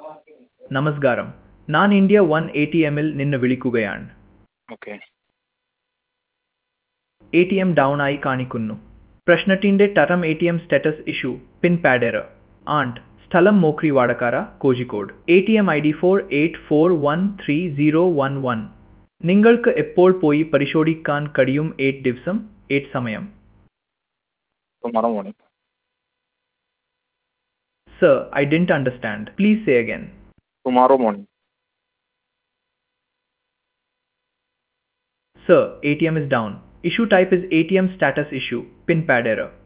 നമസ്കാരം ഞാൻ India one A T എമ്മിൽ നിന്ന് വിളിക്കുകയാണ് okay A T M down ആയി കാണിക്കുന്നു പ്രശ്നത്തിന്റെ തരം A T M status issue pin pad error and സ്ഥലം Mokri Vadakara Kozhikode A T M I D four eight four one three zero one one നിങ്ങൾക്ക് എപ്പോൾ പോയി പരിശോധിക്കാൻ കഴിയും എയ്റ്റ് ദിവസം എയ്റ്റ് സമയം tomorrow morning sir I didn't understand please say again tomorrow morning Sir, ATM is down. Issue type is ATM status issue. PIN pad error.